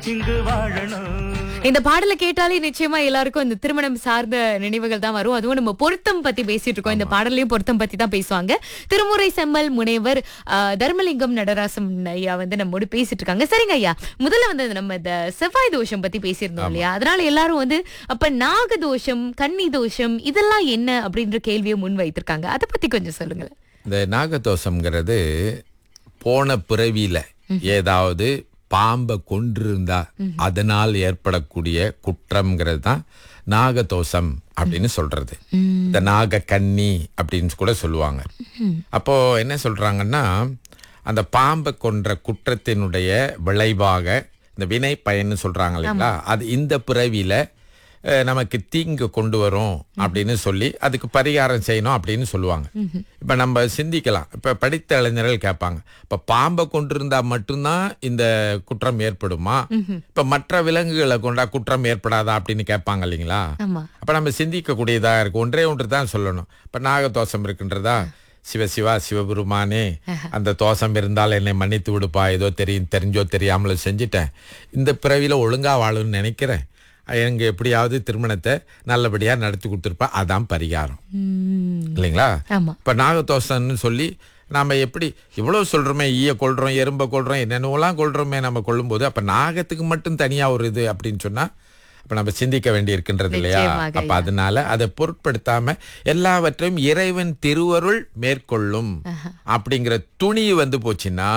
இங்கு வாழணும் இந்த பாடலை கேட்டாலே நிச்சயமா எல்லாருக்கும் இந்த திருமணம் சார்ந்த நினைவுகள் தான் வரும் அதுவும் நம்ம பொருத்தம் பத்தி பேசிட்டு இருக்கோம் இந்த பாடலையும் பொருத்தம் பத்தி தான் பேசுவாங்க திருமுறை செம்மல் முனைவர் ஆ, தர்மலிங்கம் நடராசம் ஐயா வந்து நம்மோடு பேசிட்டு இருக்காங்க சரிங்க ஐயா முதல்ல வந்து நம்ம இந்த செவ்வாய் தோஷம் பத்தி பேசியிருந்தோம் இல்லையா அதனால எல்லாரும் வந்து அப்ப நாக தோஷம் கன்னி தோஷம் இதெல்லாம் என்ன அப்படின்ற கேள்வியை முன் வைத்திருக்காங்க அதை பத்தி கொஞ்சம் சொல்லுங்களேன் இந்த நாகதோஷம்ங்கிறது போன பிறவியில ஏதாவது பாம்பை கொன்றிருந்தா அதனால் ஏற்படக்கூடிய குற்றம்ங்கிறது தான் நாகதோஷம் அப்படின்னு சொல்றது இந்த நாக கன்னி அப்படின்னு கூட சொல்லுவாங்க அப்போ என்ன சொல்றாங்கன்னா அந்த பாம்பை கொன்ற குற்றத்தினுடைய விளைவாக இந்த வினை பயன்னு சொல்றாங்க இல்லைங்களா அது இந்த பிறவியில அஹ், நமக்கு தீங்கு கொண்டு வரும் அப்படின்னு சொல்லி அதுக்கு பரிகாரம் செய்யணும் அப்படின்னு சொல்லுவாங்க இப்ப நம்ம சிந்திக்கலாம் இப்ப படித்த இளைஞர்கள் கேட்பாங்க இப்ப பாம்பை கொண்டிருந்தா மட்டும்தான் இந்த குற்றம் ஏற்படுமா இப்ப மற்ற விலங்குகளை கொண்டா குற்றம் ஏற்படாதா அப்படின்னு கேட்பாங்க இல்லைங்களா ஆமா அப்ப நம்ம சிந்திக்கக்கூடியதா இருக்கு ஒன்றே ஒன்று தான் சொல்லணும் இப்ப நாகதோஷம் இருக்கின்றதா சிவ சிவா சிவபெருமானே அந்த தோஷம் இருந்தால் என்னை மன்னித்து விடுப்பா ஏதோ தெரியும் தெரிஞ்சோ தெரியாமலோ செஞ்சுட்டேன் இந்த பிறவியில ஒழுங்கா வாழணும்னு நினைக்கிறேன் எங்க எப்படியாவது திருமணத்தை நல்லபடியா நடத்தி கொடுத்துருப்பா அதான் பரிகாரம் உம் இல்லைங்களா ஆமா இப்ப நாகதோஷம்னு சொல்லி நாம எப்படி இவ்வளவு சொல்றோமே ஈய கொள்றோம் எறும்பை கொள்றோம் என்னென்னவெல்லாம் கொள்றோமே நம்ம கொள்ளும்போது அப்ப நாகத்துக்கு மட்டும் தனியா ஒரு இது அப்படின்னு சொன்னா அப்ப நம்ம சிந்திக்க வேண்டி இருக்கின்றது இல்லையா நிச்சயமாக அப்ப அதனால அதை பொருட்படுத்தாம எல்லாவற்றையும் இறைவன் திருவருள் மேற்கொள்ளும் அப்படிங்கிற துணி வந்து போச்சுன்னா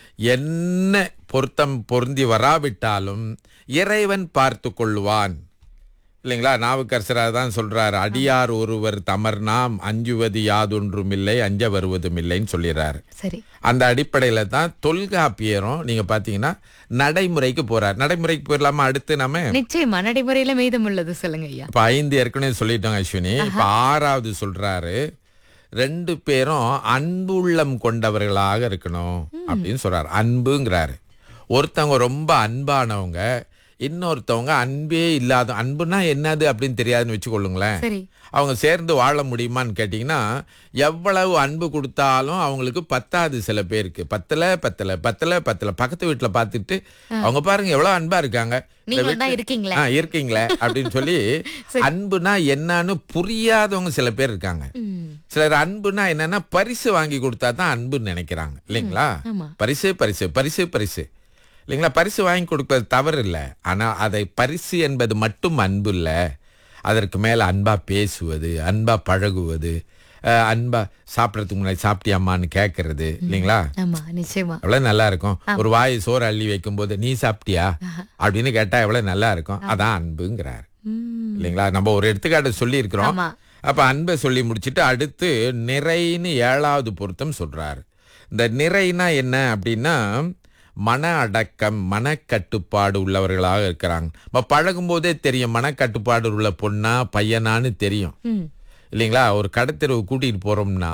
என்ன பொருத்தம் பொருந்தி வராவிட்டாலும் இறைவன் பார்த்து கொள்வான் இல்லைங்களா நாவுக்கரசராக தான் சொல்றாரு அடியார் ஒருவர் தமர் நாம் அஞ்சுவது யாதொன்றும் இல்லை அஞ்ச வருவதும் இல்லைன்னு சொல்லிடுறாரு சரி அந்த அடிப்படையில தான் தொல்காப்பியரும் நீங்க பாத்தீங்கன்னா நடைமுறைக்கு போறார் நடைமுறைக்கு போயிடலாமா அடுத்து நம்ம நிச்சயமா நடைமுறையில மீதம் உள்ளது சொல்லுங்க ஐயா இப்ப ஐந்து ஏற்கனவே சொல்லிட்டோம் அஸ்வினி இப்ப ஆறாவது சொல்றாரு ரெண்டு பேரும் அன்புள்ளம் கொண்டவர்களாக இருக்கணும் அப்படின்னு சொல்றாரு அன்புங்கிறாரு ஒருத்தவங்க ரொம்ப அன்பானவங்க இன்னொருத்தவங்க அன்பே இல்லாத அன்புனா என்னது அப்படின்னு தெரியாதுன்னு வச்சுக்கொள்ளுங்களேன் சரி அவங்க சேர்ந்து வாழ முடியுமான்னு கேட்டிங்கன்னா எவ்வளவு அன்பு கொடுத்தாலும் அவங்களுக்கு பத்தாது சில பேருக்கு பத்தல பத்தல பத்தல பத்தல பக்கத்து வீட்டுல பார்த்துட்டு அவங்க பாருங்க எவ்வளவு அன்பா இருக்காங்க இந்த நீங்க வீட்டுல- தான் இருக்கீங்களே ஆ, இருக்கீங்களே அப்படின்னு சொல்லி அன்புனா என்னன்னு புரியாதவங்க சில பேர் இருக்காங்க உம் சிலர் அன்புனா என்னன்னா பரிசு வாங்கி கொடுத்தா தான் அன்புன்னு நினைக்கிறாங்க இல்லைங்களா ஆமா. பரிசு பரிசு பரிசு பரிசு இல்லைங்களா பரிசு வாங்கி கொடுப்பது தவறு இல்லை ஆனா அதை பரிசு என்பது மட்டும் அன்பு இல்லை அதற்கு மேல அன்பா பேசுவது அன்பா பழகுவது அஹ், அன்பா சாப்பிடறதுக்கு முன்னாடி சாப்பிட்டியாமான்னு கேட்கறது இல்லைங்களா ஆமா நிச்சயமா எவ்வளவு நல்லா இருக்கும் ஒரு வாய் சோறு அள்ளி வைக்கும்போது நீ சாப்பிட்டியா அப்படின்னு கேட்டா எவ்வளவு நல்லா இருக்கும் அதான் அன்புங்கிறார் உம் இல்லைங்களா நம்ம ஒரு எடுத்துக்காட்டு சொல்லி இருக்கிறோம் ஆமா. அப்ப அன்பை சொல்லி முடிச்சிட்டு அடுத்து நிறைன்னு ஏழாவது பொருத்தம் சொல்றாரு இந்த நிறைனா என்ன அப்படின்னா மன அடக்கம் மனக்கட்டுப்பாடு உள்ளவர்களாக இருக்கிறாங்க நம்ம பழகும் போதே தெரியும் மனக்கட்டுப்பாடு உள்ள பொண்ணா பையனான்னு தெரியும் உம் இல்லைங்களா ஒரு கடத்தெருவு கூட்டிட்டு போறோம்னா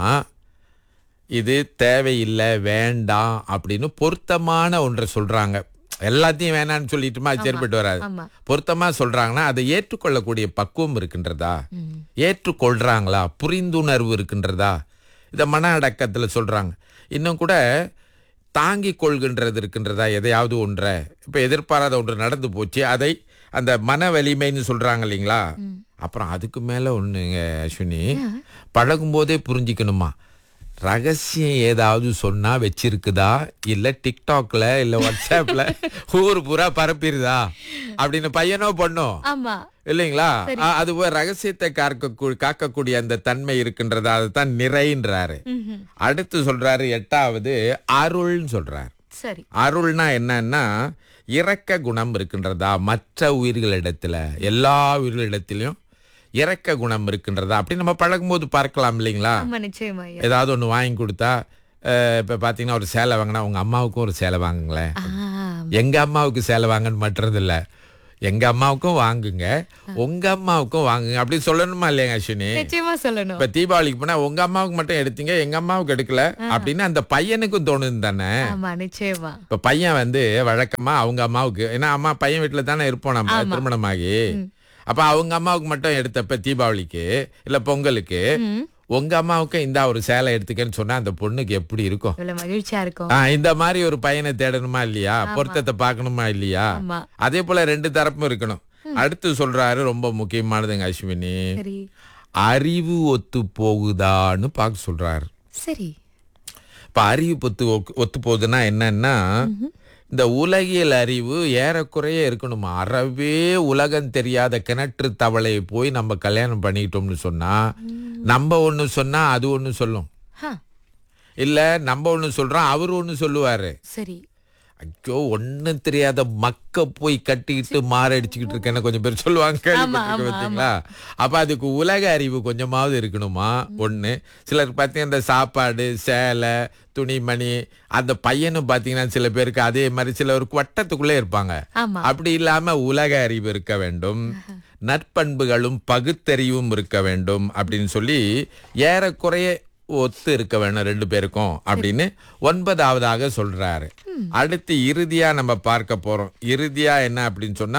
இது தேவையில்லை வேண்டாம் அப்படின்னு பொருத்தமான ஒன்றை சொல்றாங்க எல்லாத்தையும் வேணாம்னு சொல்லிட்டுமா அது சரிப்பட்டு வராது ஆமா பொருத்தமா சொல்றாங்கன்னா அதை ஏற்றுக்கொள்ளக்கூடிய பக்குவம் இருக்கின்றதா உம் ஏற்றுக்கொள்றாங்களா புரிந்துணர்வு இருக்கின்றதா இதை மன அடக்கத்துல சொல்றாங்க இன்னும் கூட தாங்கி கொள்கின்றது இருக்கின்றதா எதையாவது ஒன்றை இப்ப எதிர்பாராத ஒன்று நடந்து போச்சு அதை அந்த மன வலிமைன்னு சொல்றாங்க இல்லைங்களா அப்புறம் அதுக்கு மேல ஒண்ணுங்க அஸ்வினி பழகும் போதே புரிஞ்சுக்கணுமா ரகசியம் ஏதாவது சொன்னா வச்சிருக்குதா இல்ல டிக்டாக்ல இல்ல வாட்ஸ்அப்ல ஊர் பூரா பரப்பிடுதா அப்படின்னு பையனோ பொண்ணோ ஆமா இல்லைங்களா அ- அது ஒரு ரகசியத்தை காக்க காக்கக்கூடிய அந்த தன்மை இருக்கின்றதா அதுதான் நிறைன்றாரு ம்ஹும். அடுத்து சொல்றாரு எட்டாவது அருள்னு சொல்றாரு சரி அருள்னா என்னன்னா இரக்க குணம் இருக்கின்றதா மற்ற உயிர்களிடத்துல எல்லா உயிர்களிடத்திலையும் இரக்க குணம் இருக்கின்றதா அப்படி நம்ம பழகும்போது பார்க்கலாம் இல்லைங்களா ஆமா நிச்சயமா ஐயா ஏதாவது ஒன்று வாங்கி கொடுத்தா அஹ், இப்ப பாத்தீங்கன்னா ஒரு சேலை வாங்கினா உங்க அம்மாவுக்கும் ஒரு சேலை வாங்குங்களேன் ஆ, எங்க அம்மாவுக்கு சேலை வாங்கன்னு மற்றது இல்ல எங்க அம்மாவுக்கும் வாங்குங்க உங்க அம்மாவுக்கும் வாங்குங்க அப்படி சொல்லணுமா இல்லையா அஸ்வினி நிச்சயமா சொல்லணும் இப்ப தீபாவளிக்கு போனா உங்க அம்மாவுக்கு மட்டும் எடுத்தீங்க எங்க அம்மாவுக்கு எடுக்கல அப்படின்னு அந்த பையனுக்கும் தோணுது தானே ஆமா நிச்சயமா இப்ப பையன் வந்து வழக்கமா அவங்க அம்மாவுக்கு ஏன்னா அம்மா பையன் வீட்டுல தானே இருப்போம் நம்ம திருமணமாகி அப்ப அவங்க அம்மாவுக்கு மட்டும் எடுத்தப்ப தீபாவளிக்கு இல்ல பொங்கலுக்கு உங்க அம்மாவுக்கு இந்த ஒரு சேலை எடுத்துக்கன்னு சொன்னா அந்த பொண்ணுக்கு எப்படி இருக்கும் இவ்வளவு மகிழ்ச்சியா இருக்கும் ஆ, இந்த மாதிரி ஒரு பையனை தேடணுமா இல்லையா பொருத்தத்தை பார்க்கணுமா இல்லையா ஆமா அதே போல ரெண்டு தரப்பும் இருக்கணும் அடுத்து சொல்றாரு ரொம்ப முக்கியமானதுங்க அஸ்வினி சரி அறிவு ஒத்து போகுதான்னு பார்க்க சொல்றாரு சரி இப்ப அறிவு ஒத்து ஒத்து போகுதுன்னா என்னன்னா இந்த உலகியல் அறிவு ஏறக்குறைய இருக்கணுமா அறவே உலகம் தெரியாத கிணற்று தவளையை போய் நம்ம கல்யாணம் பண்ணிக்கிட்டோம்னு சொன்னா நம்ம ஒண்ணு சொன்னா அது ஒண்ணு சொல்லும் ஹா, இல்ல நம்ம ஒண்ணு சொல்றோம் அவர் ஒண்ணு சொல்லுவாரு சரி ஐயோ ஒண்ணும் தெரியாத மக்க போய் கட்டிக்கிட்டு மாரடிச்சுக்கிட்டு இருக்கேன்னு கொஞ்சம் பேர் சொல்லுவாங்க கேள்விப்பட்டிருக்க பார்த்தீங்களா அப்ப அதுக்கு உலக அறிவு கொஞ்சமாவது இருக்கணுமா ஒண்ணு சிலருக்கு பார்த்தீங்கன்னா இந்த சாப்பாடு சேலை துணிமணி அந்த பையனும் பார்த்தீங்கன்னா சில பேருக்கு அதே மாதிரி சிலருக்கு வட்டத்துக்குள்ளே இருப்பாங்க ஆமா அப்படி இல்லாம உலக அறிவு இருக்க வேண்டும் நற்பண்புகளும் பகுத்தறிவும் இருக்க வேண்டும் அப்படின்னு சொல்லி ஏறக்குறைய ஒத்து இருக்க வேணும் ரெண்டு பேருக்கும் அப்படின்னு ஒன்பதாவதாக சொல்றாரு அடுத்து இறுதியா நம்ம பார்க்க போறோம் இறுதியா என்ன அப்படின்னு சொன்னா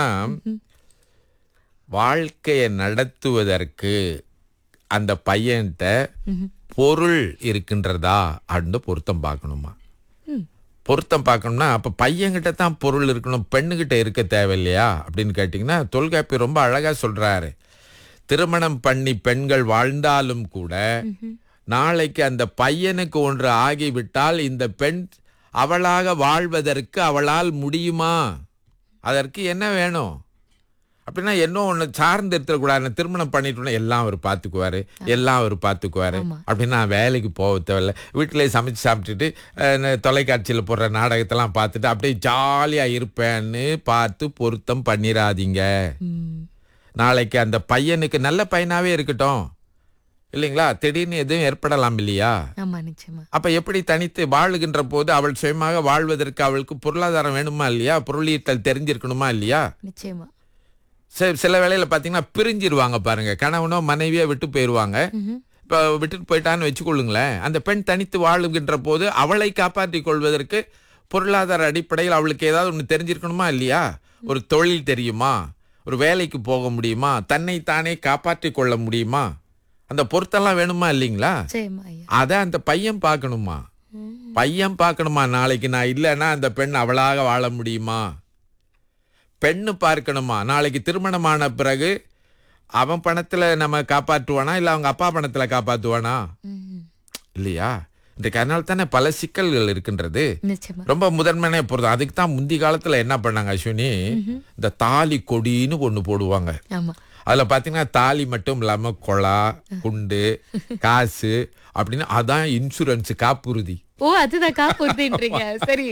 வாழ்க்கையை நடத்துவதற்கு அந்த பையன்கிட்ட பொருள் இருக்கின்றதா அப்படின்னு பொருத்தம் பார்க்கணுமா பொருத்தம் பார்க்கணும்னா அப்ப பையன்கிட்ட தான் பொருள் இருக்கணும் பெண்ணுகிட்ட இருக்க தேவையில்லையா அப்படின்னு கேட்டிங்கன்னா தொல்காப்பி ரொம்ப அழகா சொல்றாரு திருமணம் பண்ணி பெண்கள் வாழ்ந்தாலும் கூட நாளைக்கு அந்த பையனுக்கு ஒன்று ஆகிவிட்டால் இந்த பெண் அவளாக வாழ்வதற்கு அவளால் முடியுமா அதற்கு என்ன வேணும் அப்படின்னா என்ன ஒன்று சார்ந்து இருக்கக்கூடாது திருமணம் பண்ணிட்டோன்னா எல்லாம் அவர் பார்த்துக்குவாரு எல்லாம் அவர் பார்த்துக்குவாரு அப்படின்னா நான் வேலைக்கு போக தேவையில்ல வீட்டிலே சமைச்சு சாப்பிட்டுட்டு அஹ், தொலைக்காட்சியில் போடுற நாடகத்தெல்லாம் பார்த்துட்டு அப்படியே ஜாலியாக இருப்பேன்னு பார்த்து பொருத்தம் பண்ணிடாதீங்க ம், நாளைக்கு அந்த பையனுக்கு நல்ல பையனாவே இருக்கட்டும் இல்லைங்களா திடீர்னு எதுவும் ஏற்படலாம் இல்லையா ஆமா நிச்சயமா அப்ப எப்படி தனித்து வாழுகின்ற போது அவள் சுயமாக வாழ்வதற்கு அவளுக்கு பொருளாதாரம் வேணுமா இல்லையா பொருளீட்டல் தெரிஞ்சிருக்கணுமா இல்லையா நிச்சயமா சி- சில வேளையில பாத்தீங்கன்னா பிரிஞ்சிருவாங்க பாருங்க கணவனோ மனைவியோ விட்டு போயிருவாங்க இப்ப விட்டுட்டு போயிட்டான்னு வச்சுக்கொள்ளுங்களேன் அந்த பெண் தனித்து வாழுகின்ற போது அவளை காப்பாற்றிக் கொள்வதற்கு பொருளாதார அடிப்படையில் அவளுக்கு ஏதாவது ஒன்று தெரிஞ்சிருக்கணுமா இல்லையா ஒரு தொழில் தெரியுமா ஒரு வேலைக்கு போக முடியுமா தன்னை தானே காப்பாற்றிக் கொள்ள முடியுமா அந்த பொருத்தெல்லாம் வேணுமா இல்லைங்களா நிச்சயமா ஐயா அதை அந்த பையன் பார்க்கணுமா பையன் பார்க்கணுமா நாளைக்கு நான் இல்லைன்னா அந்த பெண் அவளாக வாழ முடியுமா பெண்ணு பார்க்கணுமா நாளைக்கு திருமணமான பிறகு அவன் பணத்துல நம்ம காப்பாற்றுவானா இல்ல அவங்க அப்பா பணத்துல காப்பாற்றுவானா ம், இல்லையா இன்றைக்கு அதனால தானே பல சிக்கல்கள் இருக்கின்றது நிச்சயமா ரொம்ப முதன்மையான பொருத்தம் அதுக்கு தான் முந்தி காலத்துல என்ன பண்ணாங்க அஸ்வினி இந்த தாலி கொடின்னு ஒண்ணு போடுவாங்க ஆமா அதுல பாத்தீங்கன்னா தாலி மட்டும் இல்லாம கொலா குண்டு காசு அப்படின்னு அதான் இன்சூரன்ஸ் காப்புறுதி ஓ அதுதான் காப்புறுதின்றீங்க சரி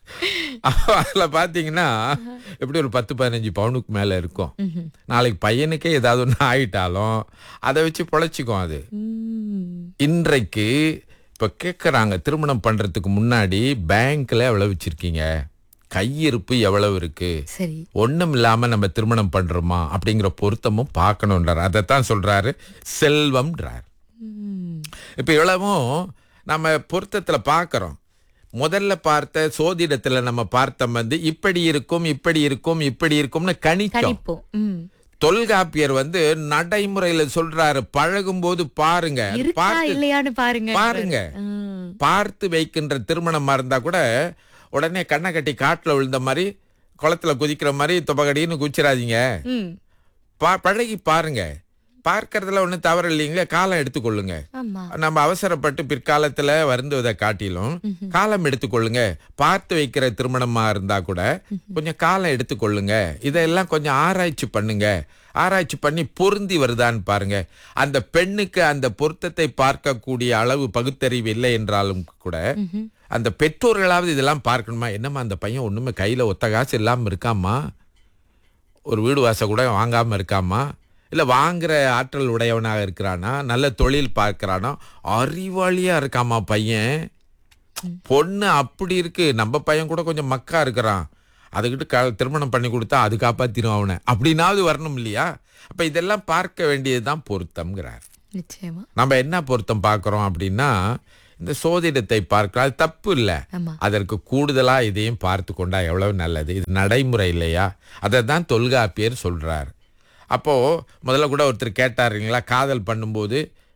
அதுல பாத்தீங்கன்னா எப்படி ஒரு பத்து பதினஞ்சு பவுனுக்கு மேல இருக்கும் நாளைக்கு பையனுக்கே ஏதாவது ஒண்ணு ஆயிட்டாலும் அதை வச்சு பொழைச்சிக்கும் அது ம், இன்றைக்கு இப்ப கேக்குறாங்க திருமணம் பண்றதுக்கு முன்னாடி பேங்க்ல எவ்வளவு வச்சிருக்கீங்க கையிருப்பு எவ்வளவு இருக்கு சரி ஒண்ணும் இல்லாம நம்ம திருமணம் பண்றோமா அப்படிங்கிற பொருத்தமும் பார்க்கணுன்றார் அதைத்தான் சொல்றாரு செல்வம்ன்றார் ம், இப்ப இவ்வளவும் நம்ம பொருத்தத்துல பார்க்கறோம் முதல்ல பார்த்த சோதிடத்துல நம்ம பார்த்த வந்து இப்படி இருக்கும் இப்படி இருக்கும் இப்படி இருக்கும்னு கணிச்சோம் கணிப்போம் ம். தொல்காப்பியர் வந்து நடைமுறையில சொல்றாரு பழகும்போது பாருங்க அது இருக்கா பார்த்து இல்லையான்னு பாருங்க பாருங்க ம், பார்த்து வைக்கின்ற திருமணமா இருந்தா கூட உடனே கண்ணை கட்டி காட்டுல விழுந்த மாதிரி குளத்துல குதிக்கிற மாதிரி தொபகடின்னு குச்சிராதீங்க ம். பா பழகி பாருங்க பார்க்கறதுல ஒன்றும் தவறு இல்லைங்களே காலம் எடுத்துக்கொள்ளுங்க ஆமா நம்ம அவசரப்பட்டு பிற்காலத்துல வருந்துவதை காட்டிலும் காலம் எடுத்துக்கொள்ளுங்க பார்த்து வைக்கிற திருமணமா இருந்தா கூட கொஞ்சம் காலம் எடுத்துக்கொள்ளுங்க இதெல்லாம் கொஞ்சம் ஆராய்ச்சி பண்ணுங்க ஆராய்ச்சி பண்ணி பொருந்தி வருதான்னு பாருங்க அந்த பெண்ணுக்கு அந்த பொருத்தத்தை பார்க்கக்கூடிய அளவு பகுத்தறிவு இல்லை என்றாலும் கூட அந்த பெற்றோர்களாவது இதெல்லாம் பார்க்கணுமா என்னம்மா அந்த பையன் ஒண்ணுமே கையில ஒத்த காசு இல்லாம இருக்காமா ஒரு வீடு வாசல் கூட வாங்காம இருக்காமா இல்ல வாங்குற ஆற்றல் உடையவனாக இருக்கிறானா நல்ல தொழில் பார்க்கறானா அறிவாளியா இருக்காமா பையன் பொண்ணு அப்படி இருக்கு நம்ம பையன் கூட கொஞ்சம் மக்கா இருக்கிறான் அதுக்கிட்ட க திருமணம் பண்ணி கொடுத்தா அது காப்பாத்திரும் அவனை அப்படின்னாவது வரணும் இல்லையா அப்ப இதெல்லாம் பார்க்க வேண்டியதுதான் பொருத்தம்ங்கிறார் நிச்சயமா நம்ம என்ன பொருத்தம் பார்க்கறோம் அப்படின்னா இந்த சோதிடத்தை பார்க்கிறோம் அது தப்பு இல்லை ஆமா அதற்கு கூடுதலா இதையும் பார்த்து கொண்டா எவ்வளவு நல்லது இது நடைமுறை இல்லையா அதை தான் தொல்காப்பியர் சொல்றார் அப்போ முதல்ல கூட ஒருத்தர் கேட்டாருங்களா காதல் பண்ணும்போது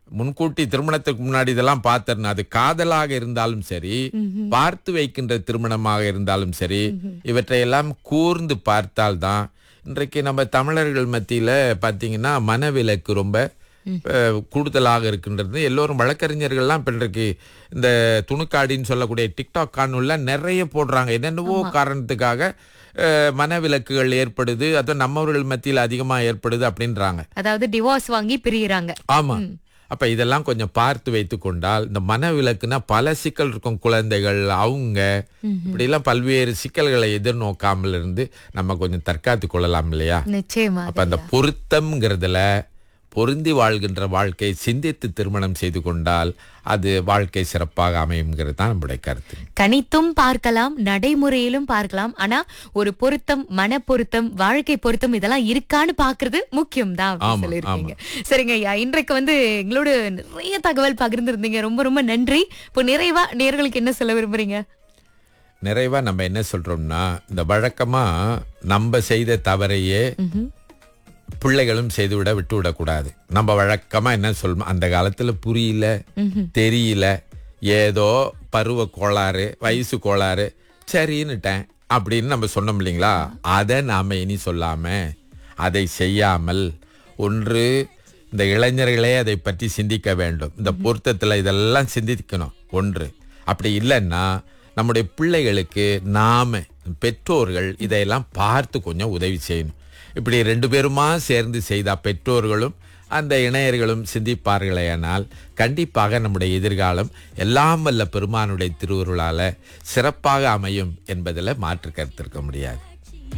முன்கூட்டி திருமணத்துக்கு முன்னாடி இதெல்லாம் பார்த்தேன் அது காதலாக இருந்தாலும் சரி பார்த்து வைக்கின்ற திருமணமாக இருந்தாலும் சரி இவற்றையெல்லாம் கூர்ந்து பார்த்தால்தான் இன்றைக்கு நம்ம தமிழர்கள் மத்தியில பார்த்தீங்கன்னா மனவிலக்கு ரொம்ப அஹ், கூடுதலாக இருக்கின்றது எல்லோரும் வழக்கறிஞர்கள்லாம் இப்ப இன்றைக்கு இந்த துணுக்காடின்னு சொல்லக்கூடிய டிக்டாக் காணொலில நிறைய போடுறாங்க என்னென்னவோ காரணத்துக்காக அஹ், மனவிலக்குகள் ஏற்படுது அதுவும் நம்மவர்கள் மத்தியில் அதிகமா ஏற்படுது அப்படின்றாங்க அதாவது டிவோர்ஸ் வாங்கி பிரியிறாங்க ஆமா அப்ப இதெல்லாம் கொஞ்சம் பார்த்து வைத்து கொண்டால் இந்த மனவிலக்குனா பல சிக்கல் இருக்கும் குழந்தைகள் அவங்க இப்படி எல்லாம் பல்வேறு சிக்கல்களை எதிர்நோக்காமல் இருந்து நம்ம கொஞ்சம் தற்காத்து கொள்ளலாம் இல்லையா நிச்சயமா அப்ப அந்த பொருத்தம்ங்கிறதுல பொருந்தி வாழ்கின்ற வாழ்க்கை சிந்தித்து திருமணம் செய்து கொண்டால் அது வாழ்க்கை சிறப்பாக அமையுங்கிறது தான் நம்முடைய கருத்து கணித்தும் பார்க்கலாம் நடைமுறையிலும் பார்க்கலாம் ஆனா ஒரு பொருத்தம் மன பொருத்தம் வாழ்க்கை பொருத்தம் இதெல்லாம் இருக்கான்னு பாக்குறது முக்கியம் தான் ஆமா, சொல்லியிருக்கீங்க சரிங்க ஐயா இன்றைக்கு வந்து எங்களோட நிறைய தகவல் பகிர்ந்திருந்தீங்க ரொம்ப ரொம்ப நன்றி இப்போ நிறைவா நேர்களுக்கு என்ன சொல்ல விரும்புறீங்க நிறைவா நம்ம என்ன சொல்றோம்னா இந்த வழக்கமா நம்ம செய்த தவறையே பிள்ளைகளும் செய்துவிட விட்டு விடக்கூடாது நம்ம வழக்கமா என்ன சொல்லணும் அந்த காலத்துல புரியல தெரியல ஏதோ பருவ கோளாறு வயசு கோளாறு சரின்னுட்டேன் அப்படின்னு நம்ம சொன்னோம் இல்லைங்களா அதை நாம இனி சொல்லாம அதை செய்யாமல் ஒன்று இந்த இளைஞர்களே அதை பற்றி சிந்திக்க வேண்டும் இந்த பொருத்தத்துல இதெல்லாம் சிந்திக்கணும் ஒன்று அப்படி இல்லைன்னா நம்முடைய பிள்ளைகளுக்கு நாம பெற்றோர்கள் இதையெல்லாம் பார்த்து கொஞ்சம் உதவி செய்யணும் இப்படி ரெண்டு பேருமா சேர்ந்து செய்தா பெற்றோர்களும் அந்த இணையர்களும் சிந்திப்பார்களேயானால் கண்டிப்பாக நம்முடைய எதிர்காலம் எல்லாம் வல்ல பெருமானுடைய திருவருளால சிறப்பாக அமையும் என்பதில் மாற்று கருத்து இருக்க முடியாது